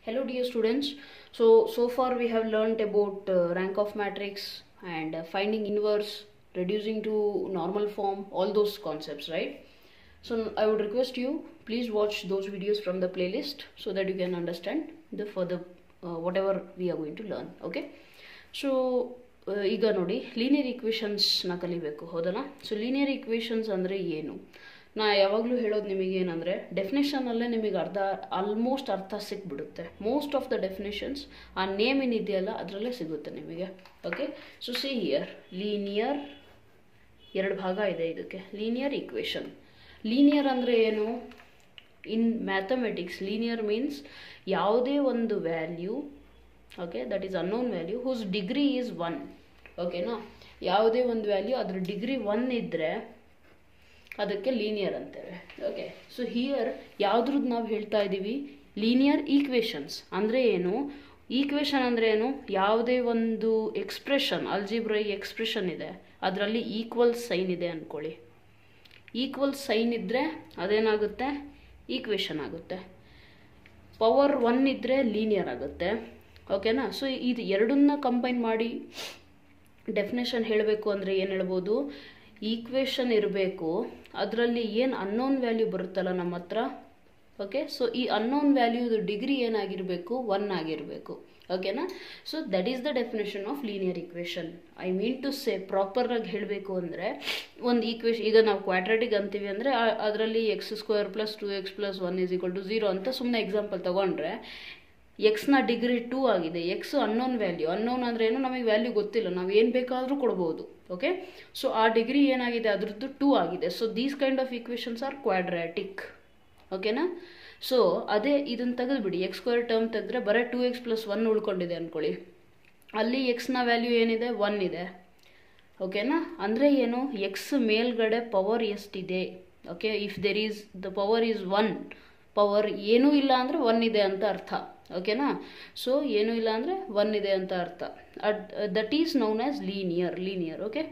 Hello dear students. So so far we have learnt about uh, rank of matrix and uh, finding inverse, reducing to normal form, all those concepts, right? So I would request you please watch those videos from the playlist so that you can understand the further uh, whatever we are going to learn. Okay? So ಈಗ ನೋಡಿ linear ಇಕ್ವೇಷನ್ಸ್ನ ಕಲಿಬೇಕು ಹೌದಲ್ಲ so linear equations ಅಂದರೆ ಏನು ನಾ ಯಾವಾಗಲೂ ಹೇಳೋದು ನಿಮಗೆ ಏನಂದರೆ ಡೆಫಿನೇಷನಲ್ಲೇ ನಿಮಗೆ ಅರ್ಧ ಆಲ್ಮೋಸ್ಟ್ ಅರ್ಥ ಸಿಕ್ಬಿಡುತ್ತೆ ಮೋಸ್ಟ್ ಆಫ್ ದ ಡೆಫಿನೇಷನ್ಸ್ ಆ ನೇಮ್ ಏನಿದೆಯಲ್ಲ ಅದರಲ್ಲೇ ಸಿಗುತ್ತೆ ನಿಮಗೆ okay so see here linear ಎರಡು ಭಾಗ ಇದೆ ಇದಕ್ಕೆ ಲೀನಿಯರ್ ಇಕ್ವೇಷನ್ ಲೀನಿಯರ್ ಅಂದರೆ ಏನು ಇನ್ ಮ್ಯಾಥಮೆಟಿಕ್ಸ್ ಲೀನಿಯರ್ ಮೀನ್ಸ್ ಯಾವುದೇ ಒಂದು value okay that is unknown value whose degree is one ಓಕೆನಾ ಯಾವುದೇ ಒಂದು ವ್ಯಾಲ್ಯೂ ಅದ್ರ ಡಿಗ್ರಿ ಒನ್ ಇದ್ದರೆ ಅದಕ್ಕೆ ಲೀನಿಯರ್ ಅಂತೇವೆ ಓಕೆ ಸೊ ಹಿಯರ್ ಯಾವುದ್ರದ್ದು ನಾವು ಹೇಳ್ತಾ ಇದ್ದೀವಿ ಲೀನಿಯರ್ ಈಕ್ವೇಷನ್ಸ್ ಅಂದರೆ ಏನು ಈಕ್ವೇಷನ್ ಅಂದರೆ ಏನು ಯಾವುದೇ ಒಂದು ಎಕ್ಸ್ಪ್ರೆಷನ್ ಅಲ್ಜಿಬ್ರೈ ಎಕ್ಸ್ಪ್ರೆಷನ್ ಇದೆ ಅದರಲ್ಲಿ ಈಕ್ವಲ್ ಸೈನ್ ಇದೆ ಅಂದ್ಕೊಳ್ಳಿ ಈಕ್ವಲ್ ಸೈನ್ ಇದ್ದರೆ ಅದೇನಾಗುತ್ತೆ ಈಕ್ವೇಷನ್ ಆಗುತ್ತೆ ಪವರ್ ಒನ್ ಇದ್ದರೆ ಲೀನಿಯರ್ ಆಗುತ್ತೆ ಓಕೆನಾ ಸೊ ಇದು ಎರಡನ್ನ ಕಂಬೈನ್ ಮಾಡಿ ಡೆಫಿನೇಷನ್ ಹೇಳಬೇಕು ಅಂದರೆ ಏನು ಹೇಳ್ಬೋದು ಈಕ್ವೇಷನ್ ಇರಬೇಕು ಅದರಲ್ಲಿ ಏನು ಅನ್ನೋನ್ ವ್ಯಾಲ್ಯೂ ಬರುತ್ತಲ್ಲ ನಮ್ಮ ಹತ್ರ ಓಕೆ ಸೊ ಈ ಅನ್ನೋನ್ ವ್ಯಾಲ್ಯೂದು ಡಿಗ್ರಿ ಏನಾಗಿರಬೇಕು ಒನ್ ಆಗಿರಬೇಕು ಓಕೆನಾ so that is the definition of linear equation I mean to say ಪ್ರಾಪರಾಗಿ ಹೇಳಬೇಕು ಅಂದರೆ ಒಂದು ಈಕ್ವೇಷನ್ ಈಗ ನಾವು ಕ್ವಾಡ್ರಾಟಿಕ್ ಅಂತೀವಿ ಅಂದರೆ ಅದರಲ್ಲಿ x square plus two x plus one is equal to zero ಅಂತ ಸುಮ್ಮನೆ ಎಕ್ಸಾಂಪಲ್ ತೊಗೊಂಡ್ರೆ ಎಕ್ಸ್ನ ಡಿಗ್ರಿ ಟೂ ಆಗಿದೆ ಎಕ್ಸ್ ಅನ್ನೋನ್ ವ್ಯಾಲ್ಯೂ ಅನ್ನೋನ್ ಅಂದರೆ ಏನು ನಮಗೆ ವ್ಯಾಲ್ಯೂ ಗೊತ್ತಿಲ್ಲ ನಾವು ಏನು ಬೇಕಾದರೂ ಕೊಡ್ಬೋದು ಓಕೆ ಸೊ ಆ ಡಿಗ್ರಿ ಏನಾಗಿದೆ ಅದ್ರದ್ದು ಟೂ ಆಗಿದೆ so these kind of equations are quadratic ಓಕೆನಾ ಸೊ ಅದೇ ಇದನ್ನು ತೆಗೆದುಬಿಡಿ ಎಕ್ಸ್ ಸ್ಕ್ವೇರ್ ಟರ್ಮ್ ತೆಗೆದ್ರೆ ಬರೀ ಟೂ ಎಕ್ಸ್ ಪ್ಲಸ್ ಒನ್ ಉಳ್ಕೊಂಡಿದೆ ಅಂದ್ಕೊಳ್ಳಿ ಅಲ್ಲಿ ಎಕ್ಸ್ನ ವ್ಯಾಲ್ಯೂ ಏನಿದೆ ಒನ್ ಇದೆ ಓಕೆನಾ ಅಂದರೆ ಏನು ಎಕ್ಸ್ ಮೇಲ್ಗಡೆ ಪವರ್ ಎಷ್ಟಿದೆ okay if there is the power is one power ಏನೂ ಇಲ್ಲ ಅಂದರೆ ಒನ್ ಇದೆ ಅಂತ ಅರ್ಥ ಓಕೆನಾ ಸೊ ಏನೂ ಇಲ್ಲ ಅಂದರೆ ಒನ್ ಇದೆ ಅಂತ ಅರ್ಥ and that is known as linear linear okay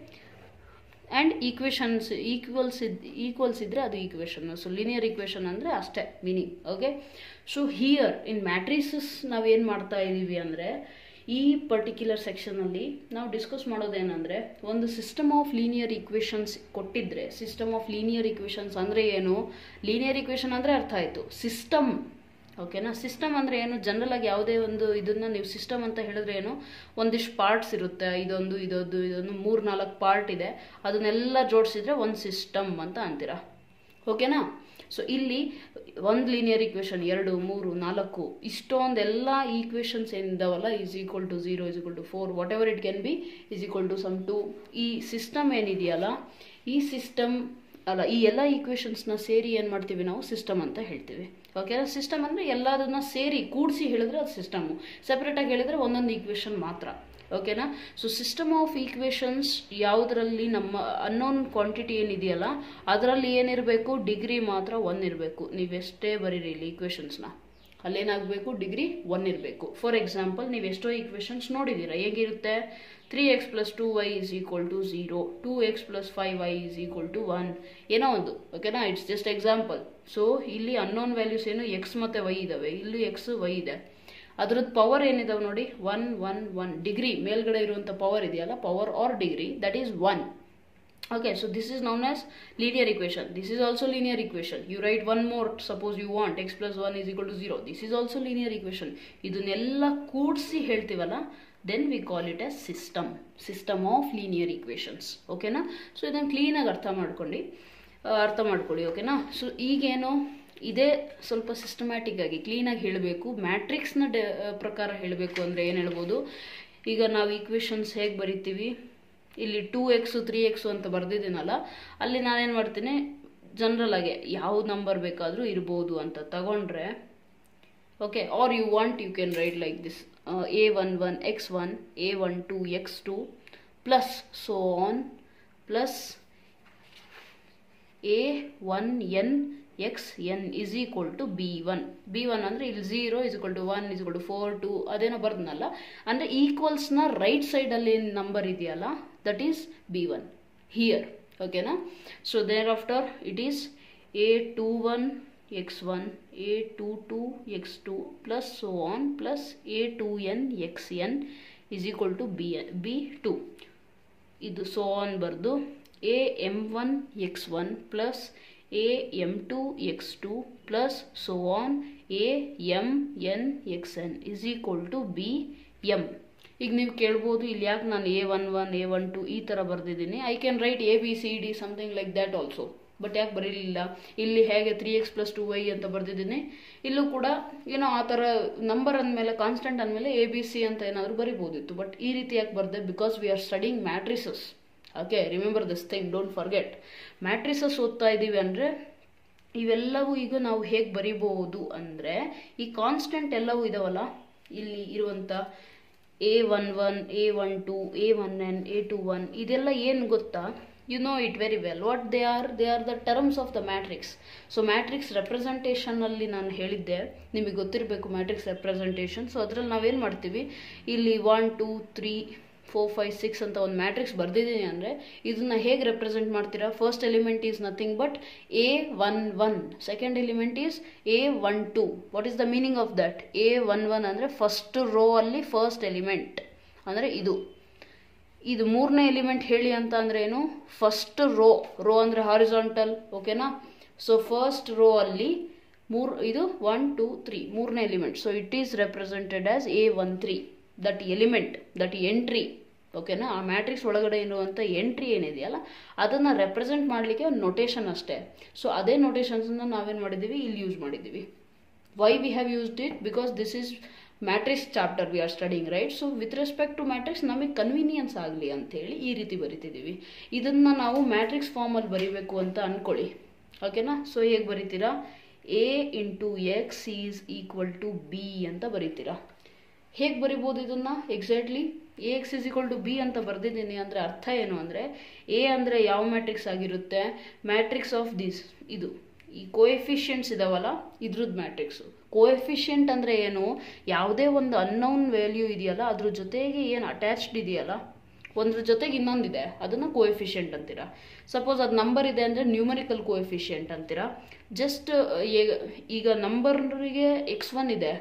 and equations equals ಇದ್ ಈಕ್ವಲ್ಸ್ ಇದ್ದರೆ ಅದು ಈಕ್ವೇಷನ್ ಸೊ ಲೀನಿಯರ್ ಈಕ್ವೇಷನ್ ಅಂದರೆ ಅಷ್ಟೇ meaning okay so here in matrices ನಾವೇನು ಮಾಡ್ತಾ ಇದ್ದೀವಿ ಅಂದರೆ ಈ ಪರ್ಟಿಕ್ಯುಲರ್ ಸೆಕ್ಷನಲ್ಲಿ ನಾವು ಡಿಸ್ಕಸ್ ಮಾಡೋದೇನೆಂದರೆ ಒಂದು ಸಿಸ್ಟಮ್ ಆಫ್ ಲೀನಿಯರ್ ಇಕ್ವೇಷನ್ಸ್ ಕೊಟ್ಟಿದ್ರೆ ಸಿಸ್ಟಮ್ ಆಫ್ ಲೀನಿಯರ್ ಇಕ್ವೇಷನ್ಸ್ ಅಂದರೆ ಏನು ಲೀನಿಯರ್ ಇಕ್ವೇಷನ್ ಅಂದರೆ ಅರ್ಥ ಆಯಿತು ಸಿಸ್ಟಮ್ ಓಕೆನಾ ಸಿಸ್ಟಮ್ ಅಂದರೆ ಏನು ಜನರಲ್ ಆಗಿ ಯಾವುದೇ ಒಂದು ಇದನ್ನು ನೀವು ಸಿಸ್ಟಮ್ ಅಂತ ಹೇಳಿದ್ರೆ ಏನು ಒಂದಿಷ್ಟು ಪಾರ್ಟ್ಸ್ ಇರುತ್ತೆ ಇದೊಂದು ಇದೊಂದು ಇದೊಂದು ಮೂರು ನಾಲ್ಕು ಪಾರ್ಟ್ ಇದೆ ಅದನ್ನೆಲ್ಲ ಜೋಡಿಸಿದ್ರೆ ಒಂದು ಸಿಸ್ಟಮ್ ಅಂತ ಅಂತೀರಾ ಓಕೆನಾ ಸೊ ಇಲ್ಲಿ ಒಂದು ಲೀನಿಯರ್ ಈಕ್ವೇಷನ್ ಎರಡು ಮೂರು ನಾಲ್ಕು ಇಷ್ಟೊಂದೆಲ್ಲ ಈಕ್ವೇಷನ್ಸ್ ಏನಿದಾವಲ್ಲ is equal to zero is equal to four whatever it can be is equal to some to ಈ ಸಿಸ್ಟಮ್ ಏನಿದೆಯಲ್ಲ ಈ ಸಿಸ್ಟಮ್ ಅಲ್ಲ ಈ ಎಲ್ಲ ಈಕ್ವೇಷನ್ಸ್ನ ಸೇರಿ ಏನು ಮಾಡ್ತೀವಿ ನಾವು ಸಿಸ್ಟಮ್ ಅಂತ ಹೇಳ್ತೀವಿ ಓಕೆ ಸಿಸ್ಟಮ್ ಅಂದರೆ ಎಲ್ಲದನ್ನ ಸೇರಿ ಕೂಡಿಸಿ ಹೇಳಿದ್ರೆ ಅದು ಸಿಸ್ಟಮು ಸಪ್ರೇಟಾಗಿ ಹೇಳಿದ್ರೆ ಒಂದೊಂದು ಈಕ್ವೇಷನ್ ಮಾತ್ರ ಓಕೆನಾ ಸೊ ಸಿಸ್ಟಮ್ ಆಫ್ ಈಕ್ವೇಷನ್ಸ್ ಯಾವುದರಲ್ಲಿ ನಮ್ಮ ಅನ್ನೋನ್ ಕ್ವಾಂಟಿಟಿ ಏನಿದೆಯಲ್ಲ ಅದರಲ್ಲಿ ಏನಿರಬೇಕು ಡಿಗ್ರಿ ಮಾತ್ರ ಒನ್ ಇರಬೇಕು ನೀವೆಷ್ಟೇ ಬರೀರಿ ಇಲ್ಲಿ ಈಕ್ವೇಷನ್ಸ್ನ ಅಲ್ಲೇನಾಗಬೇಕು ಡಿಗ್ರಿ ಒನ್ ಇರಬೇಕು ಫಾರ್ ಎಕ್ಸಾಂಪಲ್ ನೀವು ಎಷ್ಟೋ ಈಕ್ವೇಷನ್ಸ್ ನೋಡಿದ್ದೀರಾ ಹೇಗಿರುತ್ತೆ three X plus two y is equal to zero two X plus five y is equal to one ಏನೋ ಒಂದು ಓಕೆನಾ ಇಟ್ಸ್ ಜಸ್ಟ್ ಎಕ್ಸಾಂಪಲ್ ಸೊ ಇಲ್ಲಿ ಅನ್ನೋನ್ ವ್ಯಾಲ್ಯೂಸ್ ಏನು ಎಕ್ಸ್ ಮತ್ತು ವೈ ಇದ್ದಾವೆ ಇಲ್ಲಿ ಎಕ್ಸ್ ವೈ ಇದೆ ಅದ್ರದ್ದು ಪವರ್ ಏನಿದಾವೆ ನೋಡಿ ಒನ್ ಒನ್ ಒನ್ ಡಿಗ್ರಿ ಮೇಲ್ಗಡೆ ಇರುವಂಥ ಪವರ್ ಇದೆಯಲ್ಲ power or degree that is one okay so this is known as linear equation this is also linear equation you write one more suppose you want x plus 1 is equal to 0 this is also linear equation ಇದನ್ನೆಲ್ಲ ಕೂಡಿಸಿ ಹೇಳ್ತೀವಲ್ಲ then we call it as system system of linear equations ಓಕೆನಾ so ಇದನ್ನು ಕ್ಲೀನಾಗಿ ಅರ್ಥ ಮಾಡ್ಕೊಂಡು ಅರ್ಥ ಮಾಡ್ಕೊಳ್ಳಿ ಓಕೆನಾ ಸೊ ಈಗೇನು ಇದೇ ಸ್ವಲ್ಪ ಸಿಸ್ಟಮ್ಯಾಟಿಕ್ ಆಗಿ ಕ್ಲೀನಾಗಿ ಹೇಳಬೇಕು ಮ್ಯಾಟ್ರಿಕ್ಸ್ನ ಡೆ ಪ್ರಕಾರ ಹೇಳಬೇಕು ಅಂದರೆ ಏನು ಹೇಳ್ಬೋದು ಈಗ ನಾವು ಈಕ್ವೇಷನ್ಸ್ ಹೇಗೆ ಬರಿತೀವಿ ಇಲ್ಲಿ ಟೂ ಎಕ್ಸು ತ್ರೀ ಎಕ್ಸು ಅಂತ ಬರೆದಿದ್ದೀನಲ್ಲ ಅಲ್ಲಿ ನಾನೇನು ಮಾಡ್ತೀನಿ ಜನರಲ್ ಆಗಿ ಯಾವ ನಂಬರ್ ಬೇಕಾದರೂ ಇರ್ಬೋದು ಅಂತ ತಗೊಂಡ್ರೆ okay or you want you can write like this a one one x one a one two x two plus so on plus a one n x n is equal to b one b one ಅಂದರೆ ಇಲ್ಲಿ zero is equal to one is equal to four two ಅದೇನೋ ಬರ್ದನಲ್ಲ ಅಂದರೆ ಈಕ್ವಲ್ಸ್ನ right ಸೈಡಲ್ಲಿ ಏನು number ಇದೆಯಲ್ಲ that is b one here ಓಕೆನಾ so there thereafter it is a two one x one a two two x two plus so on plus a two n x n is equal to b b two ಇದು so on ಬರೆದು a m one x one plus a m two x two plus so on a m n x n is equal to b m ಈಗ ನೀವು ಕೇಳ್ಬೋದು ಇಲ್ಲಿ ಯಾಕೆ ನಾನು a one one a one two ಈ ಥರ ಬರೆದಿದ್ದೀನಿ I can write a b c d something like that also but ಯಾಕೆ ಬರೀಲಿಲ್ಲ ಇಲ್ಲಿ ಹೇಗೆ three X plus two y ಅಂತ ಬರೆದಿದ್ದೀನಿ ಇಲ್ಲೂ ಕೂಡ ಏನೋ ಆ ಥರ ನಂಬರ್ ಅಂದಮೇಲೆ ಕಾನ್ಸ್ಟೆಂಟ್ ಅಂದಮೇಲೆ ಎ ಬಿ ಸಿ ಅಂತ ಏನಾದರೂ ಬರಿಬೋದಿತ್ತು ಬಟ್ ಈ ರೀತಿ ಯಾಕೆ ಬರೆದೆ because we are studying matrices okay remember this thing don't forget matrices ಓದ್ತಾ ಇದ್ದೀವಿ ಅಂದರೆ ಇವೆಲ್ಲವೂ ಈಗ ನಾವು ಹೇಗೆ ಬರಿಬಹುದು ಅಂದರೆ ಈ ಕಾನ್ಸ್ಟೆಂಟ್ ಎಲ್ಲವೂ ಇದಾವಲ್ಲ ಇಲ್ಲಿ ಇರುವಂಥ a one one a one two a one n a two one ಇದೆಲ್ಲ ಏನು ಗೊತ್ತಾ you know it very well what they are they are the terms of the matrix so matrix ರೆಪ್ರೆಸೆಂಟೇಷನಲ್ಲಿ ನಾನು ಹೇಳಿದ್ದೆ ನಿಮಗೆ ಗೊತ್ತಿರಬೇಕು ಮ್ಯಾಟ್ರಿಕ್ಸ್ ರೆಪ್ರೆಸೆಂಟೇಷನ್ ಸೊ ಅದರಲ್ಲಿ ನಾವೇನು ಮಾಡ್ತೀವಿ ಇಲ್ಲಿ one two three four five six ಅಂತ ಒಂದು ಮ್ಯಾಟ್ರಿಕ್ಸ್ ಬರ್ದಿದ್ದೀನಿ ಅಂದರೆ ಇದನ್ನ ಹೇಗೆ ರೆಪ್ರೆಸೆಂಟ್ ಮಾಡ್ತೀರಾ first element is nothing but a one one second element is a one two what is the meaning of that a one one ಅಂದರೆ first row ಅಲ್ಲಿ first element ಅಂದರೆ ಇದು ಇದು ಮೂರನೇ ಎಲಿಮೆಂಟ್ ಹೇಳಿ ಅಂತ ಅಂದರೆ ಏನು ಫಸ್ಟ್ ರೋ ರೋ ಅಂದರೆ ಹಾರಿಜಾಂಟಲ್ ಓಕೆನಾ ಸೊ ಫಸ್ಟ್ ರೋ ಅಲ್ಲಿ ಮೂರು ಇದು ಒನ್ ಟೂ ತ್ರೀ ಮೂರನೇ element so it is represented as a one three that element that entry ಓಕೆನಾ ಆ ಮ್ಯಾಟ್ರಿಕ್ಸ್ ಒಳಗಡೆ ಇರುವಂಥ ಎಂಟ್ರಿ ಏನಿದೆಯಲ್ಲ ಅದನ್ನು ರೆಪ್ರೆಸೆಂಟ್ ಮಾಡಲಿಕ್ಕೆ ಒಂದು ನೊಟೇಷನ್ ಅಷ್ಟೇ ಸೊ ಅದೇ ನೊಟೇಷನ್ಸನ್ನು ನಾವೇನು ಮಾಡಿದ್ದೀವಿ ಇಲ್ಲಿ ಯೂಸ್ ಮಾಡಿದ್ದೀವಿ why we have used it because this is matrix chapter we are studying right so with respect to matrix ನಮಗೆ ಕನ್ವೀನಿಯನ್ಸ್ ಆಗಲಿ ಅಂಥೇಳಿ ಈ ರೀತಿ ಬರಿತಿದ್ದೀವಿ ಇದನ್ನು ನಾವು ಮ್ಯಾಟ್ರಿಕ್ಸ್ ಫಾರ್ಮಲ್ಲಿ ಬರಿಬೇಕು ಅಂತ ಅಂದ್ಕೊಳ್ಳಿ ಓಕೆನಾ ಸೊ ಹೇಗೆ ಬರಿತೀರಾ a into x is equal to B ಅಂತ ಬರಿತೀರಾ ಹೇಗೆ ಬರಿಬೋದು ಇದನ್ನು exactly a X is equal to B ಅಂತ ಬರೆದಿದ್ದೀನಿ ಅಂದರೆ ಅರ್ಥ ಏನು ಅಂದರೆ ಎ ಅಂದರೆ ಯಾವ ಮ್ಯಾಟ್ರಿಕ್ಸ್ ಆಗಿರುತ್ತೆ ಮ್ಯಾಟ್ರಿಕ್ಸ್ ಆಫ್ ದಿಸ್ ಇದು ಈ ಕೋಎಫಿಷಿಯಂಟ್ಸ್ ಇದಾವಲ್ಲ ಇದ್ರದ್ದು ಮ್ಯಾಟ್ರಿಕ್ಸು ಕೋಎಫಿಷಿಯಂಟ್ ಅಂದರೆ ಏನು ಯಾವುದೇ ಒಂದು ಅನ್ನೌನ್ ವ್ಯಾಲ್ಯೂ ಇದೆಯಲ್ಲ ಅದ್ರ ಜೊತೆಗೆ ಏನು ಅಟ್ಯಾಚ್ಡ್ ಇದೆಯಲ್ಲ ಒಂದ್ರ ಜೊತೆಗೆ ಇನ್ನೊಂದಿದೆ ಅದನ್ನು ಕೋಎಫಿಷಿಯಂಟ್ ಅಂತೀರಾ ಸಪೋಸ್ ಅದು ನಂಬರ್ ಇದೆ ಅಂದರೆ ನ್ಯೂಮರಿಕಲ್ ಕೋಎಫಿಷಿಯಂಟ್ ಅಂತೀರಾ ಜಸ್ಟ್ ಈಗ ನಂಬರ್ಗೆ ಎಕ್ಸ್ ಒನ್ ಇದೆ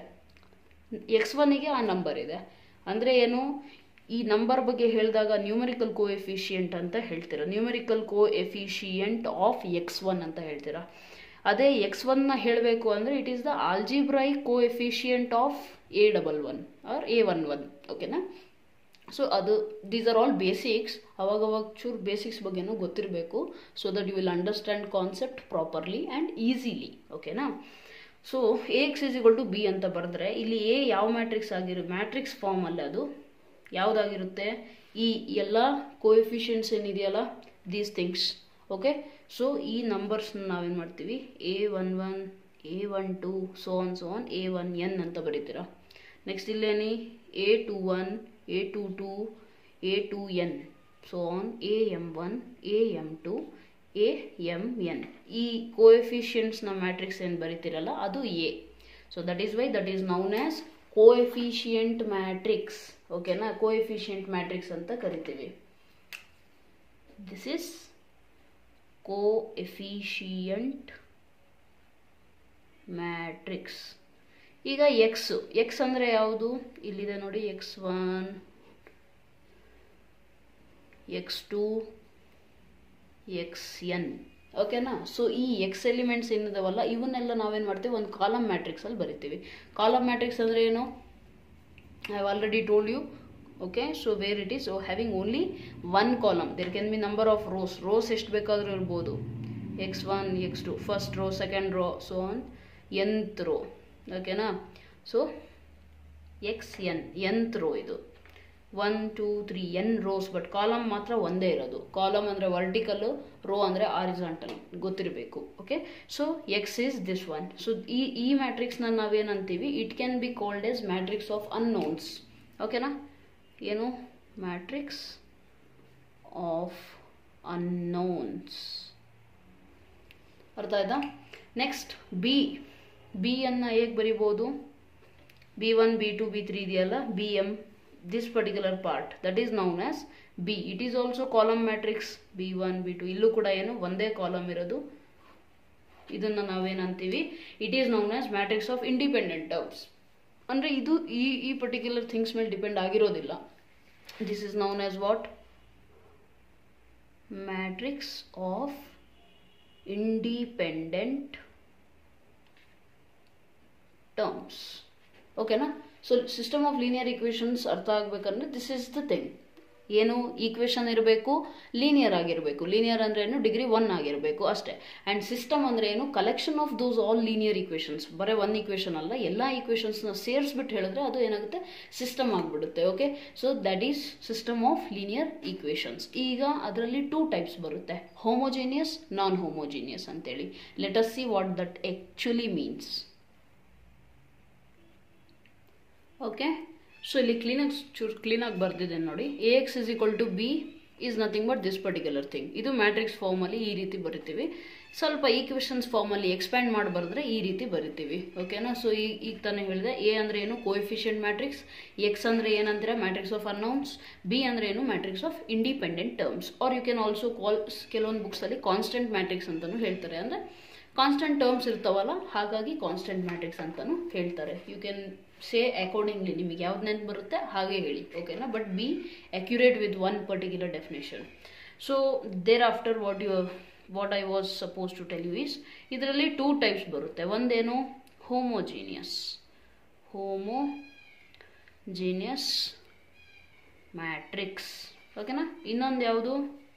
ಎಕ್ಸ್ ಒನ್ನಿಗೆ ಆ ನಂಬರ್ ಇದೆ ಅಂದರೆ ಏನು ಈ ನಂಬರ್ ಬಗ್ಗೆ ಹೇಳಿದಾಗ ನ್ಯೂಮರಿಕಲ್ ಕೋ ಎಫಿಷಿಯಂಟ್ ಅಂತ ಹೇಳ್ತೀರಾ numerical coefficient of x one ಅಂತ ಹೇಳ್ತೀರಾ ಅದೇ ಎಕ್ಸ್ ಒನ್ನ ಹೇಳಬೇಕು ಅಂದರೆ it is the algebraic coefficient of a double one or a one one ಓಕೆನಾ ಸೊ ಅದು ದೀಸ್ ಆರ್ ಆಲ್ ಬೇಸಿಕ್ಸ್ ಅವಾಗವಾಗ ಚೂರು ಬೇಸಿಕ್ಸ್ ಬಗ್ಗೆನೂ ಗೊತ್ತಿರಬೇಕು so that you will understand concept properly and easily ಓಕೆನಾ so a X is equal to B ಅಂತ ಬರೆದ್ರೆ ಇಲ್ಲಿ ಎ ಯಾವ ಮ್ಯಾಟ್ರಿಕ್ಸ್ ಆಗಿರೋ ಮ್ಯಾಟ್ರಿಕ್ಸ್ ಫಾರ್ಮಲ್ಲಿ ಅದು ಯಾವುದಾಗಿರುತ್ತೆ ಈ ಎಲ್ಲ ಕೋಎಫಿಷಿಯನ್ಸ್ ಏನಿದೆಯಲ್ಲ ದೀಸ್ ಥಿಂಗ್ಸ್ ಓಕೆ ಸೊ ಈ ನಂಬರ್ಸ್ನ ನಾವೇನು ಮಾಡ್ತೀವಿ a one one a one two so on so on a one n ಅಂತ ಬರೀತೀರಾ ನೆಕ್ಸ್ಟ್ ಇಲ್ಲೇನಿ a two one a two two a two n so on a m one a m two a m n ಈ ಕೋಎಫಿಷಿಯಂಟ್ಸ್ನ matrix ಏನು ಬರೀತಿರಲ್ಲ ಅದು a so that is why that is known as coefficient matrix ಓಕೆನಾ coefficient matrix ಅಂತ ಕರಿತೀವಿ this is coefficient matrix ಈಗ x X ಅಂದರೆ ಯಾವುದು ಇಲ್ಲಿದೆ ನೋಡಿ x one x two x n ಓಕೆನಾ ಸೊ ಈ ಎಕ್ಸ್ ಎಲಿಮೆಂಟ್ಸ್ ಏನಿದಾವಲ್ಲ ಇವನ್ನೆಲ್ಲ ನಾವೇನು ಮಾಡ್ತೀವಿ ಒಂದು ಕಾಲಮ್ ಮ್ಯಾಟ್ರಿಕ್ಸಲ್ಲಿ ಬರಿತೀವಿ ಕಾಲಮ್ ಮ್ಯಾಟ್ರಿಕ್ಸ್ ಅಂದರೆ ಏನು I have already told you okay so where it is so having only one column there can be number of rows rows ಎಷ್ಟು ಬೇಕಾದರೂ ಇರ್ಬೋದು x one x two first row second row so on nth row ಓಕೆನಾ so x n nth row ಇದು one two three n rows but column ಮಾತ್ರ ಒಂದೇ ಇರೋದು column ಅಂದರೆ vertical row ಅಂದರೆ ಆರಿಜಾಂಟಲ್ ಗೊತ್ತಿರಬೇಕು okay so x is this one so ಈ ಈ ಮ್ಯಾಟ್ರಿಕ್ಸ್ನ ನಾವೇನಂತೀವಿ it can be called as matrix of unknowns ಓಕೆನಾ ಏನು ಮ್ಯಾಟ್ರಿಕ್ಸ್ ಆಫ್ ಅನ್ನೋನ್ಸ್ ಅರ್ಥ ಆಯ್ತಾ ನೆಕ್ಸ್ಟ್ ಬಿ ಬಿ ಅನ್ನು ಹೇಗೆ ಬರಿಬೋದು b one B two b three ಇದೆಯಲ್ಲ b m this particular part that is known as b it is also column matrix b one B two ಇಲ್ಲೂ ಕೂಡ ಏನು ಒಂದೇ ಕಾಲಮ್ ಇರೋದು ಇದನ್ನು ನಾವೇನಂತೀವಿ it is known as matrix of independent terms ಅಂದರೆ ಇದು ಈ ಈ ಪರ್ಟಿಕ್ಯುಲರ್ ಥಿಂಗ್ಸ್ ಮೇಲೆ ಡಿಪೆಂಡ್ ಆಗಿರೋದಿಲ್ಲ this is known as what matrix of independent terms ಓಕೆನಾ so system of linear equations ಅರ್ಥ ಆಗ್ಬೇಕಂದ್ರೆ ದಿಸ್ ಇಸ್ ದ ಥಿಂಗ್ ಏನು ಈಕ್ವೇಷನ್ ಇರಬೇಕು ಲೀನಿಯರ್ ಆಗಿರಬೇಕು ಲೀನಿಯರ್ ಅಂದ್ರೆ ಏನು ಡಿಗ್ರಿ ಒನ್ ಆಗಿರಬೇಕು ಅಷ್ಟೇ ಆ್ಯಂಡ್ ಸಿಸ್ಟಮ್ ಅಂದ್ರೆ ಏನು collection of those all linear equations ಬರೀ ಒನ್ ಈಕ್ವೇಷನ್ ಅಲ್ಲ ಎಲ್ಲ ಈಕ್ವೇಷನ್ಸ್ನ ಸೇರಿಸ್ಬಿಟ್ಟು ಹೇಳಿದ್ರೆ ಅದು ಏನಾಗುತ್ತೆ ಸಿಸ್ಟಮ್ ಆಗಿಬಿಡುತ್ತೆ okay so that is system of linear equations ಈಗ ಅದರಲ್ಲಿ ಟೂ ಟೈಪ್ಸ್ ಬರುತ್ತೆ ಹೋಮೋಜಿನಿಯಸ್ ನಾನ್ ಹೋಮೋಜಿನಿಯಸ್ ಅಂತೇಳಿ let us see what that actually means okay so ಇಲ್ಲಿ ಕ್ಲೀನಾಗಿ ಚೂರು ಕ್ಲೀನಾಗಿ ಬರ್ದಿದೆ ನೋಡಿ A X is equal to B is nothing but this particular thing ಇದು ಮ್ಯಾಟ್ರಿಕ್ಸ್ ಫಾರ್ಮಲ್ಲಿ ಈ ರೀತಿ ಬರಿತೀವಿ ಸ್ವಲ್ಪ ಈಕ್ವೇಷನ್ಸ್ ಫಾರ್ಮಲ್ಲಿ ಎಕ್ಸ್ಪ್ಯಾಂಡ್ ಮಾಡಿ ಬರೆದ್ರೆ ಈ ರೀತಿ ಬರಿತೀವಿ ಓಕೆನಾ ಸೊ ಈಗ ಈಗ ತಾನೇ ಹೇಳಿದೆ ಎ ಅಂದರೆ ಏನು ಕೋಎಫಿಷಿಯಂಟ್ ಮ್ಯಾಟ್ರಿಕ್ಸ್ ಎಕ್ಸ್ ಅಂದರೆ ಏನಂತೀರ ಮ್ಯಾಟ್ರಿಕ್ಸ್ ಆಫ್ ಅನ್ನೌನ್ಸ್ ಬಿ ಅಂದರೆ ಏನು matrix of independent terms or you can also call ಕೆಲವೊಂದು ಬುಕ್ಸಲ್ಲಿ ಕಾನ್ಸ್ಟೆಂಟ್ ಮ್ಯಾಟ್ರಿಕ್ಸ್ ಅಂತಲೂ ಹೇಳ್ತಾರೆ ಅಂದರೆ ಕಾನ್ಸ್ಟೆಂಟ್ ಟರ್ಮ್ಸ್ ಇರ್ತಾವಲ್ಲ ಹಾಗಾಗಿ ಕಾನ್ಸ್ಟೆಂಟ್ ಮ್ಯಾಟ್ರಿಕ್ಸ್ ಅಂತಲೂ ಹೇಳ್ತಾರೆ ಯು ಕ್ಯಾನ್ ಸೇ ಅಕಾರ್ಡಿಂಗ್ಲಿ ನಿಮಗೆ ಯಾವ್ದು ನೆನ್ಪು ಬರುತ್ತೆ ಹಾಗೆ ಹೇಳಿ ಓಕೆನಾ but be accurate with one particular definition so there after what you what I was suppose to tell you is ಇದರಲ್ಲಿ ಟೂ ಟೈಪ್ಸ್ ಬರುತ್ತೆ ಒಂದೇನು ಹೋಮೋಜೀನಿಯಸ್ ಹೋಮೋ ಜೀನಿಯಸ್ ಮ್ಯಾಟ್ರಿಕ್ಸ್ ಓಕೆನಾ ಇನ್ನೊಂದು ಯಾವುದು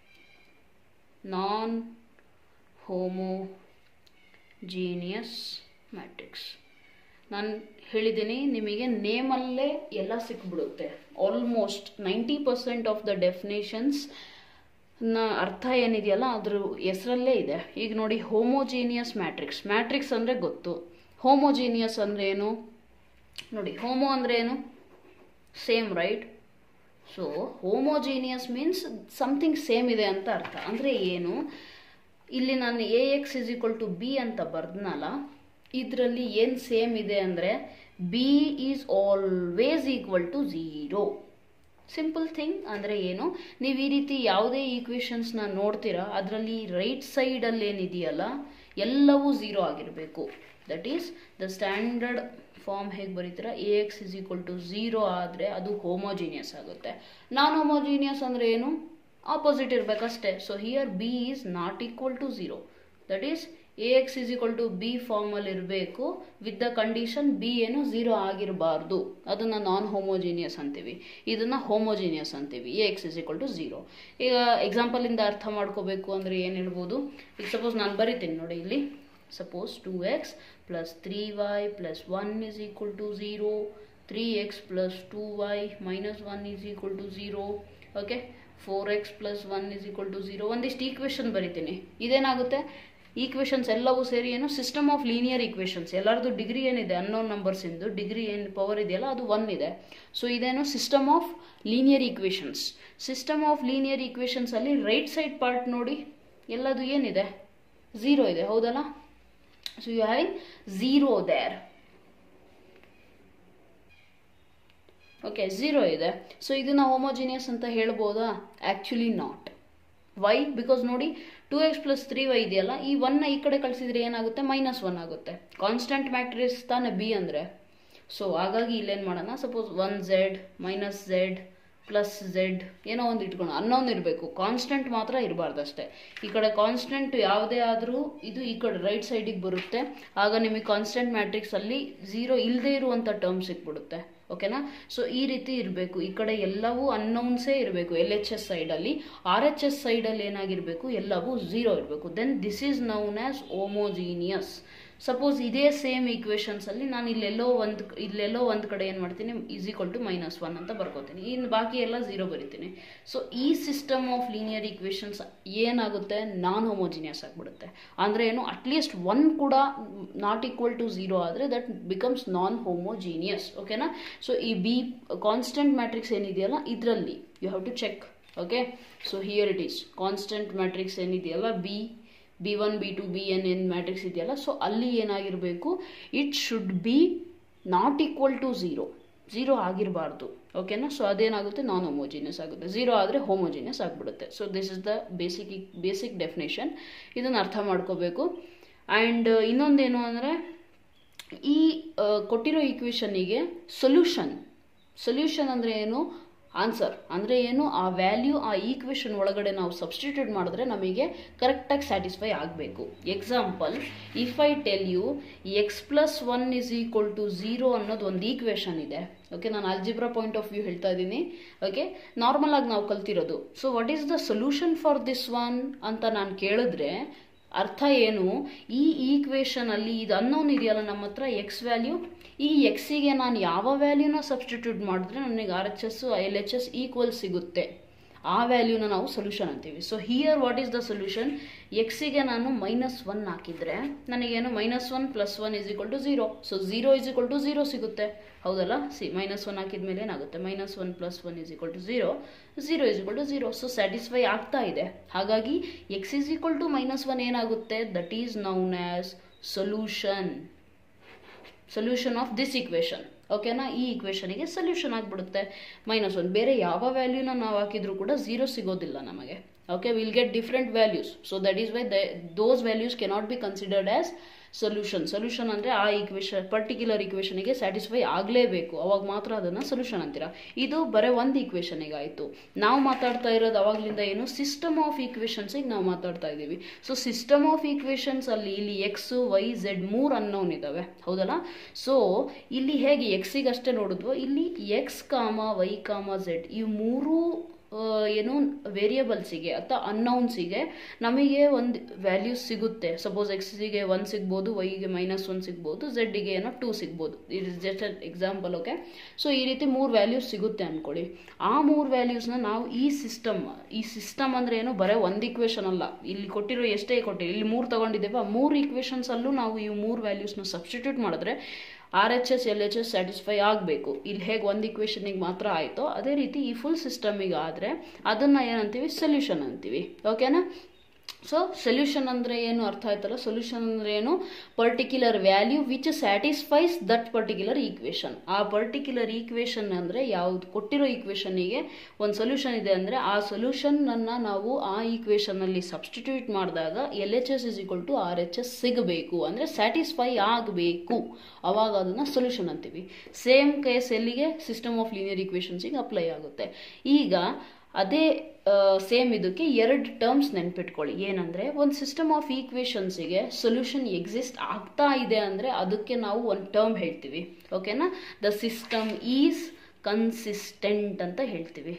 ನಾನ್ ಹೋಮೋ ಜೀನಿಯಸ್ ಮ್ಯಾಟ್ರಿಕ್ಸ್ ನಾನು ಹೇಳಿದ್ದೀನಿ ನಿಮಗೆ ನೇಮಲ್ಲೇ ಎಲ್ಲ ಸಿಕ್ಬಿಡುತ್ತೆ almost ninety percent of the definitions ನ ಅರ್ಥ ಏನಿದೆಯಲ್ಲ ಅದ್ರ ಹೆಸರಲ್ಲೇ ಇದೆ ಈಗ ನೋಡಿ ಹೋಮೋಜೀನಿಯಸ್ ಮ್ಯಾಟ್ರಿಕ್ಸ್ ಮ್ಯಾಟ್ರಿಕ್ಸ್ ಅಂದರೆ ಗೊತ್ತು ಹೋಮೋಜೀನಿಯಸ್ ಅಂದರೆ ಏನು ನೋಡಿ ಹೋಮೋ ಅಂದರೆ ಏನು same right so homogeneous means something same ಇದೆ ಅಂತ ಅರ್ಥ ಅಂದರೆ ಏನು ಇಲ್ಲಿ ನಾನು A X is equal to B ಅಂತ ಬರ್ದ್ನಲ್ಲ ಇದರಲ್ಲಿ ಏನು ಸೇಮ್ ಇದೆ ಅಂದರೆ B is always equal to zero simple thing ಅಂದರೆ ಏನು ನೀವು ಈ ರೀತಿ ಯಾವುದೇ ಈಕ್ವೇಷನ್ಸ್ನ ನೋಡ್ತೀರಾ ಅದರಲ್ಲಿ ರೈಟ್ ಸೈಡಲ್ಲಿ ಏನಿದೆಯಲ್ಲ ಎಲ್ಲವೂ ಝೀರೋ ಆಗಿರಬೇಕು that is the standard form ಹೇಗೆ ಬರೀತೀರಾ A X is equal to zero ಆದರೆ ಅದು ಹೋಮೋಜೀನಿಯಸ್ ಆಗುತ್ತೆ ನಾನ್ ಹೋಮೋಜೀನಿಯಸ್ ಅಂದರೆ ಏನು ಆಪೋಸಿಟ್ ಇರಬೇಕಷ್ಟೇ so here B is not equal to zero that is A X is equal to B ಫಾರ್ಮಲ್ಲಿ ಇರಬೇಕು ವಿತ್ ದ ಕಂಡೀಷನ್ ಬಿ ಏನು ಝೀರೋ ಆಗಿರಬಾರ್ದು ಅದನ್ನು ನಾನ್ ಹೋಮೋಜಿನಿಯಸ್ ಅಂತೀವಿ ಇದನ್ನು ಹೋಮೋಜಿನಿಯಸ್ ಅಂತೀವಿ A X is equal to zero ಈಗ ಎಕ್ಸಾಂಪಲಿಂದ ಅರ್ಥ ಮಾಡ್ಕೋಬೇಕು ಅಂದರೆ ಏನು ಹೇಳ್ಬೋದು ಈಗ ಸಪೋಸ್ ನಾನು ಬರಿತೀನಿ ನೋಡಿ ಇಲ್ಲಿ suppose two X plus three Y plus one is equal to zero three X plus two Y minus one is equal to zero okay four X plus one is equal to zero ಒಂದಿಷ್ಟು equation ಬರಿತೀನಿ ಇದೇನಾಗುತ್ತೆ equations ಎಲ್ಲವೂ ಸೇರಿ ಏನು system of linear equations ಎಲ್ಲರದು degree ಏನಿದೆ unknown numbers ಇಂದು degree ಏನು ಪವರ್ ಇದೆಯಲ್ಲ ಅದು ಒನ್ ಇದೆ ಸೊ ಇದೇನು system of linear equations system of linear equations ಅಲ್ಲಿ ರೈಟ್ ಸೈಡ್ ಪಾರ್ಟ್ ನೋಡಿ ಎಲ್ಲದು ಏನಿದೆ ಝೀರೋ ಇದೆ ಹೌದಲ್ಲ so you having zero there okay zero ಇದೆ ಸೊ ಇದನ್ನ ಹೋಮೋಜಿನಿಯಸ್ ಅಂತ ಹೇಳ್ಬೋದಾ ಆ್ಯಕ್ಚುಲಿ ನಾಟ್ ವೈ ಬಿಕಾಸ್ ನೋಡಿ two X plus three Y ಇದೆಯಲ್ಲ ಈ ಒನ್ನ ಈ ಕಡೆ ಕಳಿಸಿದ್ರೆ ಏನಾಗುತ್ತೆ ಮೈನಸ್ ಒನ್ ಆಗುತ್ತೆ ಕಾನ್ಸ್ಟೆಂಟ್ ಮ್ಯಾಟ್ರಿಕ್ಸ್ ತಾನೆ ಬಿ ಅಂದರೆ ಸೊ ಹಾಗಾಗಿ ಇಲ್ಲೇನು ಮಾಡೋಣ suppose one Z minus Z plus Z ಏನೋ ಒಂದು ಇಟ್ಕೊಂಡು ಅನ್ನೋನ್ ಇರಬೇಕು ಕಾನ್ಸ್ಟೆಂಟ್ ಮಾತ್ರ ಇರಬಾರ್ದು ಅಷ್ಟೇ ಈ ಕಡೆ ಕಾನ್ಸ್ಟೆಂಟ್ ಯಾವುದೇ ಆದರೂ ಇದು ಈ ಕಡೆ ರೈಟ್ ಸೈಡಿಗೆ ಬರುತ್ತೆ ಆಗ ನಿಮಗೆ ಕಾನ್ಸ್ಟೆಂಟ್ ಮ್ಯಾಟ್ರಿಕ್ಸಲ್ಲಿ ಝೀರೋ ಇಲ್ಲದೇ ಇರುವಂಥ ಟರ್ಮ್ ಸಿಕ್ಬಿಡುತ್ತೆ ಓಕೆನಾ ಸೊ ಈ ರೀತಿ ಇರಬೇಕು ಈ ಕಡೆ ಎಲ್ಲವೂ ಅನ್ನೌನ್ಸೇ ಇರಬೇಕು ಎಲ್ ಎಚ್ ಎಸ್ ಸೈಡಲ್ಲಿ ಆರ್ ಎಚ್ ಎಸ್ ಸೈಡಲ್ಲಿ ಏನಾಗಿರಬೇಕು ಎಲ್ಲವೂ ಝೀರೋ ಇರಬೇಕು then this is known as homogeneous suppose ಇದೇ ಸೇಮ್ ಈಕ್ವೇಷನ್ಸಲ್ಲಿ ನಾನು ಇಲ್ಲೆಲ್ಲೋ ಒಂದು ಇಲ್ಲೆಲ್ಲೋ ಒಂದು ಕಡೆ ಏನು ಮಾಡ್ತೀನಿ is equal to minus one ಅಂತ ಬರ್ಕೋತೀನಿ ಇನ್ನು ಬಾಕಿ ಎಲ್ಲ ಝೀರೋ ಬರಿತೀನಿ ಸೊ ಈ ಸಿಸ್ಟಮ್ ಆಫ್ ಲೀನಿಯರ್ ಈಕ್ವೇಷನ್ಸ್ ಏನಾಗುತ್ತೆ ನಾನ್ ಹೋಮೋಜಿನಿಯಸ್ ಆಗಿಬಿಡುತ್ತೆ ಅಂದರೆ ಏನು ಅಟ್ಲೀಸ್ಟ್ ಒನ್ ಕೂಡ ನಾಟ್ ಈಕ್ವಲ್ ಟು ಝೀರೋ ಆದರೆ ದಟ್ ಬಿಕಮ್ಸ್ ನಾನ್ ಹೋಮೋಜೀನಿಯಸ್ ಓಕೆನಾ ಸೊ ಈ ಬಿ ಕಾನ್ಸ್ಟೆಂಟ್ ಮ್ಯಾಟ್ರಿಕ್ಸ್ ಏನಿದೆಯಲ್ಲ ಇದರಲ್ಲಿ you have to check okay so here it is constant matrix ಏನಿದೆಯಲ್ಲ B B one B two B N N matrix ಇದೆಯಲ್ಲ so ಅಲ್ಲಿ ಏನಾಗಿರಬೇಕು it should be not equal to zero zero ಆಗಿರಬಾರ್ದು ಓಕೆನಾ so ಅದೇನಾಗುತ್ತೆ non homogeneous ಆಗುತ್ತೆ zero ಆದರೆ homogeneous ಆಗಿಬಿಡುತ್ತೆ so this is the basic basic definition ಇದನ್ನು ಅರ್ಥ ಮಾಡ್ಕೋಬೇಕು ಆ್ಯಂಡ್ ಇನ್ನೊಂದೇನು ಅಂದರೆ ಈ ಆ, ಕೊಟ್ಟಿರೋ ಈಕ್ವೇಷನಿಗೆ ಸೊಲ್ಯೂಷನ್ ಸೊಲ್ಯೂಷನ್ ಅಂದರೆ ಏನು ಆನ್ಸರ್ ಅಂದರೆ ಏನು ಆ ವ್ಯಾಲ್ಯೂ ಆ ಈಕ್ವೇಷನ್ ಒಳಗಡೆ ನಾವು ಸಬ್ಸ್ಟಿಟ್ಯೂಟ್ ಮಾಡಿದ್ರೆ ನಮಗೆ ಕರೆಕ್ಟಾಗಿ ಸ್ಯಾಟಿಸ್ಫೈ ಆಗಬೇಕು example if I tell you X plus one is equal to zero ಅನ್ನೋದು ಒಂದು ಈಕ್ವೇಷನ್ ಇದೆ ಓಕೆ ನಾನು ಅಲ್ಜಿಬ್ರಾ ಪಾಯಿಂಟ್ ಆಫ್ ವ್ಯೂ ಹೇಳ್ತಾ ಇದ್ದೀನಿ ಓಕೆ ನಾರ್ಮಲ್ ಆಗಿ ನಾವು ಕಲ್ತಿರೋದು so what is the solution for this one ಅಂತ ನಾನು ಕೇಳಿದ್ರೆ ಅರ್ಥ ಏನು ಈ ಈಕ್ವೇಷನ್ ಅಲ್ಲಿ ಇದು ಅನ್ನೋನ್ ಇದೆಯಲ್ಲ ನಮ್ಮ ಹತ್ರ ಎಕ್ಸ್ ವ್ಯಾಲ್ಯೂ ಈ ಎಕ್ಸಿಗೆ ನಾನು ಯಾವ ವ್ಯಾಲ್ಯೂನ ಸಬ್ಸ್ಟಿಟ್ಯೂಟ್ ಮಾಡಿದ್ರೆ ನನಗೆ R H S L H S equal ಸಿಗುತ್ತೆ ಆ ವ್ಯಾಲ್ಯೂನ ನಾವು ಸೊಲ್ಯೂಷನ್ ಅಂತೀವಿ so here what is the solution ಎಕ್ಸಿಗೆ ನಾನು ಮೈನಸ್ ಒನ್ ಹಾಕಿದ್ರೆ ನನಗೇನು minus one plus one is equal to zero so zero is equal to zero ಸಿಗುತ್ತೆ ಹೌದಲ್ಲ ಸಿ ಮೈನಸ್ ಒನ್ ಹಾಕಿದ್ಮೇಲೆ ಏನಾಗುತ್ತೆ minus one plus one is equal to zero zero is equal to zero so satisfy ಆಗ್ತಾ ಇದೆ ಹಾಗಾಗಿ X is equal to minus one ಏನಾಗುತ್ತೆ that is known as solution solution of this equation ಓಕೆನಾ ಈ ಈಕ್ವೇಷನಿಗೆ solution ಆಗಿಬಿಡುತ್ತೆ minus one ಬೇರೆ ಯಾವ ವ್ಯಾಲ್ಯೂನ ನಾವು ಹಾಕಿದ್ರು ಕೂಡ ಝೀರೋ ಸಿಗೋದಿಲ್ಲ ನಮಗೆ okay will get different values so that is why those values cannot be considered as solution solution ಅಂದರೆ ಆ ಈಕ್ವೇಷನ್ ಪರ್ಟಿಕ್ಯುಲರ್ ಈಕ್ವೇಷನಿಗೆ ಸ್ಯಾಟಿಸ್ಫೈ ಆಗಲೇಬೇಕು ಅವಾಗ ಮಾತ್ರ ಅದನ್ನು ಸೊಲ್ಯೂಷನ್ ಅಂತೀರಾ ಇದು ಬರೀ ಒಂದು ಈಕ್ವೇಷನಿಗೆ ಆಯಿತು ನಾವು ಮಾತಾಡ್ತಾ ಇರೋದು ಅವಾಗಲಿಂದ ಏನು ಸಿಸ್ಟಮ್ ಆಫ್ ಈಕ್ವೇಷನ್ಸಿಗೆ ನಾವು ಮಾತಾಡ್ತಾ ಇದ್ದೀವಿ ಸೊ ಸಿಸ್ಟಮ್ ಆಫ್ ಈಕ್ವೇಷನ್ಸ್ ಅಲ್ಲಿ ಇಲ್ಲಿ ಎಕ್ಸ್ ವೈ ಝೆಡ್ ಮೂರು ಅನ್ನೋನ್ ಇದ್ದಾವೆ ಹೌದಲ್ಲ ಸೊ ಇಲ್ಲಿ ಹೇಗೆ ಎಕ್ಸಿಗೆ ಅಷ್ಟೇ ನೋಡಿದ್ವೋ ಇಲ್ಲಿ ಎಕ್ಸ್ ಕಾಮ ವೈ ಕಾಮ ಝೆಡ್ ಈ ಮೂರು ಆ, ಏನು ವೇರಿಯಬಲ್ಸಿಗೆ ಅಥವಾ ಅನ್ನೌನ್ಸಿಗೆ ನಮಗೆ ಒಂದು ವ್ಯಾಲ್ಯೂಸ್ ಸಿಗುತ್ತೆ ಸಪೋಸ್ ಎಕ್ಸಿಗೆ ಒನ್ ಸಿಗ್ಬೋದು ವೈಗೆ ಮೈನಸ್ ಒನ್ ಸಿಗ್ಬೋದು ಝೆಡ್ಡಿಗೆ ಏನೋ ಟೂ ಸಿಗ್ಬೋದು it is just example okay so ಈ ರೀತಿ ಮೂರು ವ್ಯಾಲ್ಯೂಸ್ ಸಿಗುತ್ತೆ ಅಂದ್ಕೊಳ್ಳಿ ಆ ಮೂರು ವ್ಯಾಲ್ಯೂಸ್ನ ನಾವು ಈ ಸಿಸ್ಟಮ್ ಈ ಸಿಸ್ಟಮ್ ಅಂದರೆ ಏನು ಬರೀ ಒಂದು ಈಕ್ವೇಷನ್ ಅಲ್ಲ ಇಲ್ಲಿ ಕೊಟ್ಟಿರೋ ಎಷ್ಟೇ ಕೊಟ್ಟಿರೋ ಇಲ್ಲಿ ಮೂರು ತಗೊಂಡಿದ್ದೇವೆ ಆ ಮೂರು ಈಕ್ವೇಷನ್ಸಲ್ಲೂ ನಾವು ಈ ಮೂರು ವ್ಯಾಲ್ಯೂಸ್ನ ಸಬ್ಸ್ಟಿಟ್ಯೂಟ್ ಮಾಡಿದ್ರೆ R H S L H S satisfy ಆಗಬೇಕು ಇಲ್ಲಿ ಹೇಗೆ ಒಂದು ಇಕ್ವೇಷನಿಗೆ ಮಾತ್ರ ಆಯಿತೋ ಅದೇ ರೀತಿ ಈ ಫುಲ್ ಸಿಸ್ಟಮಿಗೆ ಆದರೆ ಅದನ್ನು ಏನಂತೀವಿ ಸೊಲ್ಯೂಷನ್ ಅಂತೀವಿ ಓಕೆನಾ ಸೊ ಸೊಲ್ಯೂಷನ್ ಅಂದರೆ ಏನು ಅರ್ಥ ಆಯ್ತಲ್ಲ ಸೊಲ್ಯೂಷನ್ ಅಂದರೆ ಏನು particular value which satisfies that particular equation ಆ ಪರ್ಟಿಕ್ಯುಲರ್ ಈಕ್ವೇಷನ್ ಅಂದರೆ ಯಾವ್ದು ಕೊಟ್ಟಿರೋ ಈಕ್ವೇಷನಿಗೆ ಒಂದು ಸೊಲ್ಯೂಷನ್ ಇದೆ ಅಂದರೆ ಆ ಸೊಲ್ಯೂಷನನ್ನು ನಾವು ಆ ಈಕ್ವೇಷನಲ್ಲಿ ಸಬ್ಸ್ಟಿಟ್ಯೂಟ್ ಮಾಡಿದಾಗ L H S is equal to R H S ಸಿಗಬೇಕು ಅಂದರೆ ಸ್ಯಾಟಿಸ್ಫೈ ಆಗಬೇಕು ಅವಾಗ ಅದನ್ನು ಸೊಲ್ಯೂಷನ್ ಅಂತೀವಿ ಸೇಮ್ ಕೇಸ್ ಎಲ್ಲಿಗೆ ಸಿಸ್ಟಮ್ ಆಫ್ ಲೀನಿಯರ್ ಈಕ್ವೇಷನ್ಸಿಗೆ ಅಪ್ಲೈ ಆಗುತ್ತೆ ಈಗ ಅದೇ ಸೇಮ್ ಇದಕ್ಕೆ ಎರಡು ಟರ್ಮ್ಸ್ ನೆನ್ಪಿಟ್ಕೊಳ್ಳಿ ಏನಂದರೆ ಒಂದು ಸಿಸ್ಟಮ್ ಆಫ್ ಈಕ್ವೇಷನ್ಸಿಗೆ ಸೊಲ್ಯೂಷನ್ ಎಕ್ಸಿಸ್ಟ್ ಆಗ್ತಾ ಇದೆ ಅಂದರೆ ಅದಕ್ಕೆ ನಾವು ಒಂದು ಟರ್ಮ್ ಹೇಳ್ತೀವಿ ಓಕೆನಾ ದ ಸಿಸ್ಟಮ್ ಈಸ್ ಕನ್ಸಿಸ್ಟೆಂಟ್ ಅಂತ ಹೇಳ್ತೀವಿ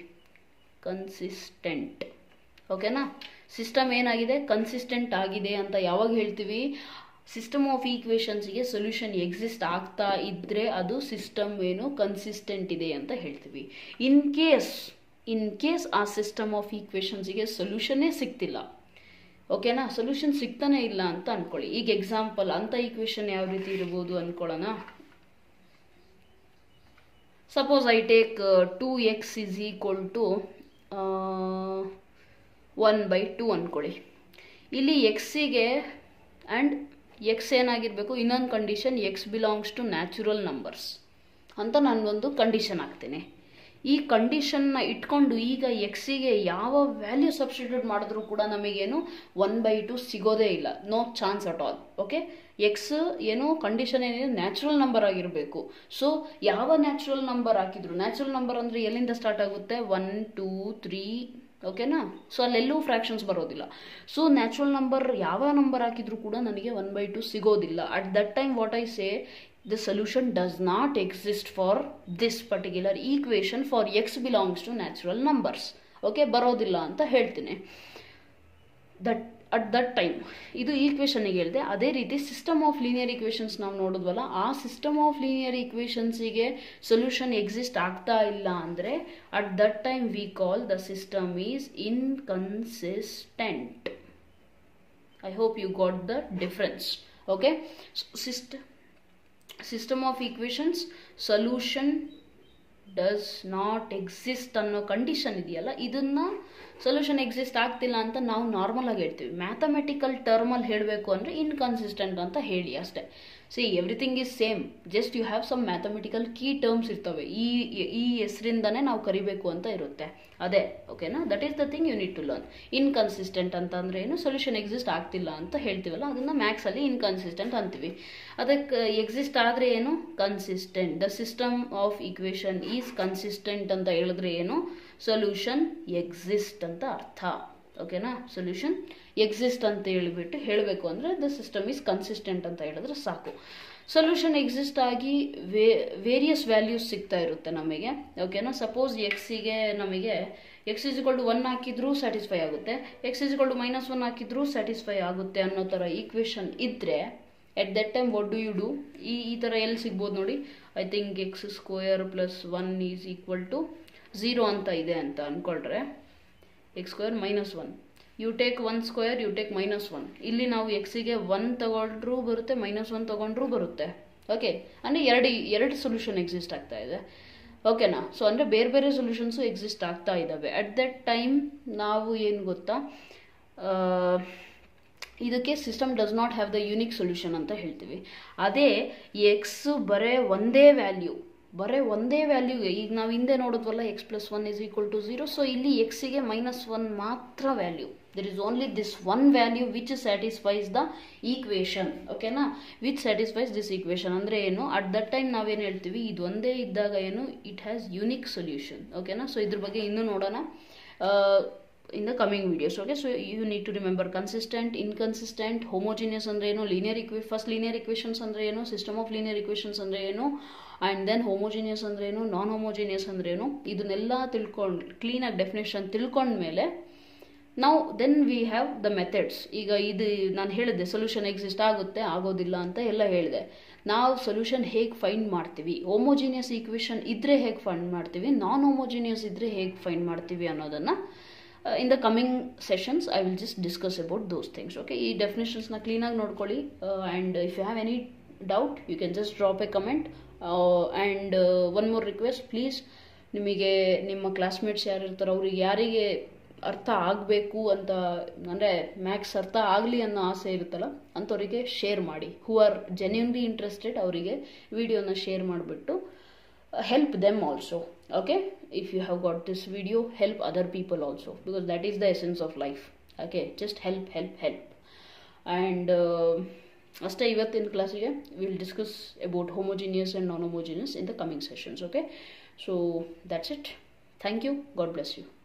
ಕನ್ಸಿಸ್ಟೆಂಟ್ ಓಕೆನಾ ಸಿಸ್ಟಮ್ ಏನಾಗಿದೆ ಕನ್ಸಿಸ್ಟೆಂಟ್ ಆಗಿದೆ ಅಂತ ಯಾವಾಗ ಹೇಳ್ತೀವಿ ಸಿಸ್ಟಮ್ ಆಫ್ ಈಕ್ವೇಷನ್ಸ್ಗೆ ಸೊಲ್ಯೂಷನ್ ಎಕ್ಸಿಸ್ಟ್ ಆಗ್ತಾ ಇದ್ದರೆ ಅದು ಸಿಸ್ಟಮ್ ಏನು ಕನ್ಸಿಸ್ಟೆಂಟ್ ಇದೆ ಅಂತ ಹೇಳ್ತೀವಿ ಇನ್ ಕೇಸ್ ಇನ್ ಕೇಸ್ ಆ ಸಿಸ್ಟಮ್ ಆಫ್ ಈಕ್ವೇಷನ್ಸಿಗೆ ಸೊಲ್ಯೂಷನ್ನೇ ಸಿಗ್ತಿಲ್ಲ ಓಕೆನಾ ಸೊಲ್ಯೂಷನ್ ಸಿಗ್ತಾನೆ ಇಲ್ಲ ಅಂತ ಅನ್ಕೊಳ್ಳಿ ಈಗ ಎಕ್ಸಾಂಪಲ್ ಅಂತ ಈಕ್ವೇಷನ್ ಯಾವ ರೀತಿ ಇರ್ಬೋದು ಅನ್ಕೊಳ್ಳೋಣ suppose I take two X is equal to one by two ಅಂದ್ಕೊಳ್ಳಿ ಇಲ್ಲಿ ಎಕ್ಸಿಗೆ ಆ್ಯಂಡ್ ಎಕ್ಸ್ ಏನಾಗಿರಬೇಕು ಇನ್ನೊಂದು condition X belongs to natural numbers ಅಂತ ನಾನೊಂದು ಕಂಡೀಷನ್ ಹಾಕ್ತೀನಿ ಈ ಕಂಡೀಷನ್ನ ಇಟ್ಕೊಂಡು ಈಗ ಎಕ್ಸಿಗೆ ಯಾವ ವ್ಯಾಲ್ಯೂ ಸಬ್ಸ್ಟಿಟ್ಯೂಟ್ ಮಾಡಿದ್ರೂ ಕೂಡ ನಮಗೇನು ಒನ್ ಬೈ ಟು ಸಿಗೋದೇ ಇಲ್ಲ no chance at all okay X ಏನು ಕಂಡೀಷನ್ ಏನಿದೆ ನ್ಯಾಚುರಲ್ ನಂಬರ್ ಆಗಿರಬೇಕು ಸೊ ಯಾವ ನ್ಯಾಚುರಲ್ ನಂಬರ್ ಹಾಕಿದ್ರು ನ್ಯಾಚುರಲ್ ನಂಬರ್ ಅಂದರೆ ಎಲ್ಲಿಂದ ಸ್ಟಾರ್ಟ್ ಆಗುತ್ತೆ ಒನ್ ಟೂ ತ್ರೀ ಓಕೆನಾ ಸೊ ಅಲ್ಲೆಲ್ಲೂ ಫ್ರ್ಯಾಕ್ಷನ್ಸ್ ಬರೋದಿಲ್ಲ ಸೊ ನ್ಯಾಚುರಲ್ ನಂಬರ್ ಯಾವ ನಂಬರ್ ಹಾಕಿದ್ರು ಕೂಡ ನನಗೆ ಒನ್ ಬೈ ಟು ಸಿಗೋದಿಲ್ಲ at that time what I say the solution does not exist for this particular equation for x belongs to natural numbers okay ಬರೋದಿಲ್ಲ ಅಂತ ಹೇಳ್ತೀನಿ ದಟ್ ಅಟ್ ದಟ್ ಟೈಮ್ ಇದು ಈಕ್ವೇಷನ್ಗೆ ಹೇಳಿದೆ ಅದೇ ರೀತಿ ಸಿಸ್ಟಮ್ ಆಫ್ ಲೀನಿಯರ್ ಈಕ್ವೇಷನ್ಸ್ ನಾವು ನೋಡಿದ್ವಲ್ಲ ಆ ಸಿಸ್ಟಮ್ ಆಫ್ ಲೀನಿಯರ್ ಈಕ್ವೇಷನ್ಸಿಗೆ ಸೊಲ್ಯೂಷನ್ ಎಕ್ಸಿಸ್ಟ್ ಆಗ್ತಾ ಇಲ್ಲ ಅಂದರೆ at that time we call the system is inconsistent I hope you got the difference okay ಸಿಸ್ಟ್ system of equations solution does not exist ಅನ್ನೋ ಕಂಡೀಷನ್ ಇದೆಯಲ್ಲ ಇದನ್ನ ಸೊಲ್ಯೂಷನ್ ಎಕ್ಸಿಸ್ಟ್ ಆಗ್ತಿಲ್ಲ ಅಂತ ನಾವು ನಾರ್ಮಲ್ ಆಗಿ ಹೇಳ್ತೀವಿ ಮ್ಯಾಥಮೆಟಿಕಲ್ ಟರ್ಮಲ್ಲಿ ಹೇಳಬೇಕು ಅಂದರೆ ಇನ್ಕನ್ಸಿಸ್ಟೆಂಟ್ ಅಂತ ಹೇಳಿ ಅಷ್ಟೇ see everything is same just you have some mathematical key terms ಇರ್ತವೆ ಈ ಈ ಹೆಸರಿಂದನೇ ನಾವು ಕರಿಬೇಕು ಅಂತ ಇರುತ್ತೆ ಅದೇ ಓಕೆನಾ that is the thing you need to learn inconsistent ಅಂತ ಅಂದರೆ ಏನು ಸೊಲ್ಯೂಷನ್ ಎಕ್ಸಿಸ್ಟ್ ಆಗ್ತಿಲ್ಲ ಅಂತ ಹೇಳ್ತೀವಲ್ಲ ಅದನ್ನು ಮ್ಯಾಕ್ಸಲ್ಲಿ ಇನ್ಕನ್ಸಿಸ್ಟೆಂಟ್ ಅಂತೀವಿ ಅದಕ್ಕೆ ಎಕ್ಸಿಸ್ಟ್ ಆದರೆ ಏನು consistent the system of equation is consistent ಅಂತ ಹೇಳಿದ್ರೆ ಏನು ಸೊಲ್ಯೂಷನ್ ಎಕ್ಸಿಸ್ಟ್ ಅಂತ ಅರ್ಥ ಓಕೆನಾ ಸೊಲ್ಯೂಷನ್ ಎಕ್ಸಿಸ್ಟ್ ಅಂತ ಹೇಳಿಬಿಟ್ಟು ಹೇಳಬೇಕು ಅಂದರೆ ದ ಸಿಸ್ಟಮ್ ಈಸ್ ಕನ್ಸಿಸ್ಟೆಂಟ್ ಅಂತ ಹೇಳಿದ್ರೆ ಸಾಕು ಸೊಲ್ಯೂಷನ್ ಎಕ್ಸಿಸ್ಟ್ ಆಗಿ ವೇ ವೇರಿಯಸ್ ವ್ಯಾಲ್ಯೂಸ್ ಸಿಗ್ತಾ ಇರುತ್ತೆ ನಮಗೆ ಓಕೆನಾ ಸಪೋಸ್ ಎಕ್ಸಿಗೆ ನಮಗೆ ಎಕ್ಸ್ ಇಸ್ ಟು ಒನ್ ಹಾಕಿದ್ರೂ ಸ್ಯಾಟಿಸ್ಫೈ ಆಗುತ್ತೆ X is to minus one ಹಾಕಿದ್ರೂ ಸ್ಯಾಟಿಸ್ಫೈ ಆಗುತ್ತೆ ಅನ್ನೋ ಥರ ಈಕ್ವೇಷನ್ ಇದ್ದರೆ at that time what do you do ಈ ಈ ಥರ ಎಲ್ಲಿ ಸಿಗ್ಬೋದು ನೋಡಿ I think X square plus one is equal to zero ಅಂತ ಇದೆ ಅಂತ ಅಂದ್ಕೊಳ್ರೆ X square minus one you take one square you take minus one ಇಲ್ಲಿ ನಾವು ಎಕ್ಸಿಗೆ ಒನ್ ತಗೊಂಡ್ರೂ ಬರುತ್ತೆ ಮೈನಸ್ ಒನ್ ತಗೊಂಡ್ರೂ ಬರುತ್ತೆ ಓಕೆ ಅಂದರೆ ಎರಡು ಎರಡು ಸೊಲ್ಯೂಷನ್ ಎಕ್ಸಿಸ್ಟ್ ಆಗ್ತಾ ಇದೆ ಓಕೆನಾ ಸೊ ಅಂದರೆ ಬೇರೆ ಬೇರೆ ಸೊಲ್ಯೂಷನ್ಸು ಎಕ್ಸಿಸ್ಟ್ ಆಗ್ತಾ ಇದ್ದಾವೆ ಅಟ್ ದಟ್ ಟೈಮ್ ನಾವು ಏನು ಗೊತ್ತಾ ಇದಕ್ಕೆ system does not have the unique solution ಅಂತ ಹೇಳ್ತೀವಿ ಅದೇ ಎಕ್ಸ್ ಬರೇ ಒಂದೇ ವ್ಯಾಲ್ಯೂ ಬರೇ ಒಂದೇ ವ್ಯಾಲ್ಯೂಗೆ ಈಗ ನಾವು ಹಿಂದೆ ನೋಡಿದ್ವಲ್ಲ X plus one is equal to zero so ಇಲ್ಲಿ ಎಕ್ಸಿಗೆ ಮೈನಸ್ ಒನ್ ಮಾತ್ರ value there is only this one value which satisfies the equation ಓಕೆನಾ ವಿಚ್ ಸ್ಯಾಟಿಸ್ಫೈಸ್ ದಿಸ್ ಈಕ್ವೇಷನ್ ಅಂದರೆ ಏನು ಅಟ್ ದಟ್ ಟೈಮ್ ನಾವೇನು ಹೇಳ್ತೀವಿ ಇದು ಒಂದೇ ಇದ್ದಾಗ ಏನು ಇಟ್ ಹ್ಯಾಸ್ ಯುನಿಕ್ ಸೊಲ್ಯೂಷನ್ ಓಕೆನಾ ಸೊ ಇದ್ರ ಬಗ್ಗೆ ಇನ್ನೂ ನೋಡೋಣ in the coming videos okay so you need to remember consistent inconsistent homogeneous ಅಂದರೆ ಏನು ಲೀನಿಯರ್ ಇಕ್ವೆ ಫಸ್ಟ್ ಲೀನಿಯರ್ ಇಕ್ವೇಷನ್ಸ್ ಅಂದರೆ ಏನು ಸಿಸ್ಟಮ್ ಆಫ್ ಲೀನಿಯರ್ ಇಕ್ವೇಷನ್ಸ್ ಅಂದರೆ ಏನು ಆ್ಯಂಡ್ ದೆನ್ ಹೋಮೋಜಿನಿಯಸ್ ಅಂದ್ರೆ ಏನು ನಾನ್ ಹೋಮೋಜಿನಿಯಸ್ ಅಂದ್ರೆ ಏನು ಇದನ್ನೆಲ್ಲ ತಿಳ್ಕೊಂಡು ಕ್ಲೀನಾಗಿ ಡೆಫಿನೇಷನ್ ತಿಳ್ಕೊಂಡ್ಮೇಲೆ ನಾವು then we have the methods ಈಗ ಇದು ನಾನು ಹೇಳಿದೆ ಸೊಲ್ಯೂಷನ್ ಎಕ್ಸಿಸ್ಟ್ ಆಗುತ್ತೆ ಆಗೋದಿಲ್ಲ ಅಂತ ಎಲ್ಲ ಹೇಳಿದೆ ನಾವು ಸೊಲ್ಯೂಷನ್ ಹೇಗೆ ಫೈಂಡ್ ಮಾಡ್ತೀವಿ ಹೋಮೋಜಿನಿಯಸ್ ಈಕ್ವೇಷನ್ ಇದ್ದರೆ ಹೇಗೆ ಫೈಂಡ್ ಮಾಡ್ತೀವಿ ನಾನ್ ಹೋಮೋಜಿನಿಯಸ್ ಇದ್ದರೆ ಹೇಗೆ ಫೈಂಡ್ ಮಾಡ್ತೀವಿ ಅನ್ನೋದನ್ನು in the coming sessions I will just discuss about those things okay ಈ ಡೆಫಿನೇಷನ್ಸ್ನ ಕ್ಲೀನಾಗಿ ನೋಡ್ಕೊಳ್ಳಿ and if you have any doubt you can just drop a comment and one more request please ನಿಮಗೆ ನಿಮ್ಮ ಕ್ಲಾಸ್ಮೇಟ್ಸ್ ಯಾರು ಇರ್ತಾರೋ ಅವ್ರಿಗೆ ಯಾರಿಗೆ ಅರ್ಥ ಆಗಬೇಕು ಅಂತ ಅಂದರೆ ಮ್ಯಾಕ್ಸ್ ಅರ್ಥ ಆಗಲಿ ಅನ್ನೋ ಆಸೆ ಇರುತ್ತಲ್ಲ ಅಂಥವರಿಗೆ ಶೇರ್ ಮಾಡಿ ಹೂ ಆರ್ ಜೆನ್ಯೂನ್ಲಿ ಇಂಟ್ರೆಸ್ಟೆಡ್ ಅವರಿಗೆ ವಿಡಿಯೋನ ಶೇರ್ ಮಾಡಿಬಿಟ್ಟು help them also okay if you have got this video help other people also because that is the essence of life okay just help help help and uh, ಅಷ್ಟೇ ಇವತ್ತಿನ ಕ್ಲಾಸಿಗೆ will discuss about homogeneous and non homogeneous in the coming sessions okay so that's it thank you God bless you